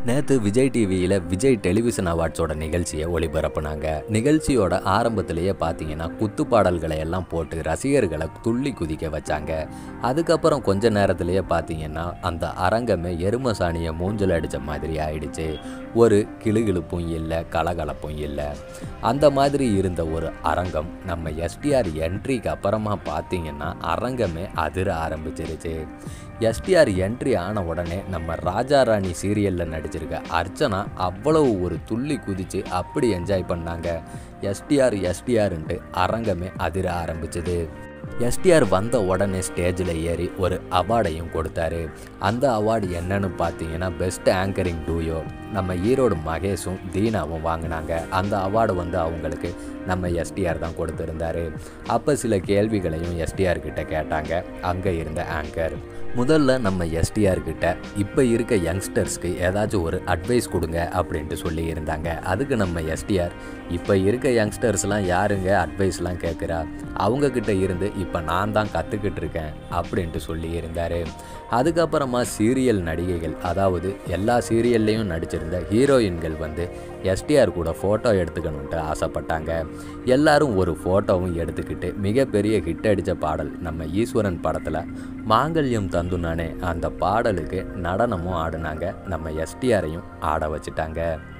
நேற்று விஜய் டிவியில் விஜய் டெலிவிஷன் அவார்ட்ஸோட நிகழ்ச்சியை ஒளிபரப்புனாங்க நிகழ்ச்சியோட ஆரம்பத்திலேயே பார்த்தீங்கன்னா குத்து பாடல்களை எல்லாம் போட்டு ரசிகர்களை துள்ளி குதிக்க வச்சாங்க அதுக்கப்புறம் கொஞ்ச நேரத்திலேயே பார்த்தீங்கன்னா அந்த அரங்கமே எரும சாணியை மூஞ்சல் அடித்த மாதிரி ஆயிடுச்சு ஒரு கிளுகிழுப்பும் இல்லை கலகலப்பும் இல்லை அந்த மாதிரி இருந்த ஒரு அரங்கம் நம்ம எஸ்டிஆர் என்ட்ரிக்கு அப்புறமா பார்த்தீங்கன்னா அரங்கமே அதிர ஆரம்பிச்சிருச்சு எஸ்டிஆர் என்ட்ரி ஆன உடனே நம்ம ராஜா ராணி சீரியலில் நடிச்சிருக்க அர்ச்சனா அவ்வளவு ஒரு துள்ளி குதித்து அப்படி என்ஜாய் பண்ணாங்க எஸ்டிஆர் எஸ்டிஆர்ன்ட்டு அரங்கமே அதிர ஆரம்பிச்சது எஸ்டிஆர் வந்த உடனே ஸ்டேஜில் ஏறி ஒரு அவார்டையும் கொடுத்தாரு அந்த அவார்டு என்னன்னு பார்த்தீங்கன்னா பெஸ்ட் ஆங்கரிங் டூயோ நம்ம ஈரோடு மகேஷும் தீனாவும் வாங்கினாங்க அந்த அவார்டு வந்து அவங்களுக்கு நம்ம எஸ்டிஆர் தான் கொடுத்துருந்தாரு அப்போ சில கேள்விகளையும் எஸ்டிஆர் கிட்ட கேட்டாங்க அங்கே இருந்த ஆங்கர் முதல்ல நம்ம எஸ்டிஆர் கிட்ட இப்போ இருக்க யங்ஸ்டர்ஸ்க்கு ஏதாச்சும் ஒரு அட்வைஸ் கொடுங்க அப்படின்ட்டு சொல்லி இருந்தாங்க அதுக்கு நம்ம எஸ்டிஆர் இப்போ இருக்க யங்ஸ்டர்ஸ்லாம் யாருங்க அட்வைஸ்லாம் கேட்குறா அவங்கக்கிட்ட இருந்து இப்போ நான் தான் கற்றுக்கிட்டு இருக்கேன் அப்படின்ட்டு சொல்லி இருந்தார் அதுக்கப்புறமா சீரியல் நடிகைகள் அதாவது எல்லா சீரியல்லையும் நடிச்சிருந்த ஹீரோயின்கள் வந்து எஸ்டிஆர் கூட ஃபோட்டோ எடுத்துக்கணுன்ட்டு ஆசைப்பட்டாங்க எல்லாரும் ஒரு ஃபோட்டோவும் எடுத்துக்கிட்டு மிகப்பெரிய ஹிட் அடித்த பாடல் நம்ம ஈஸ்வரன் படத்தில் மாங்கல்யம் தந்துனானே அந்த பாடலுக்கு நடனமும் ஆடினாங்க நம்ம எஸ்டிஆரையும் ஆட வச்சுட்டாங்க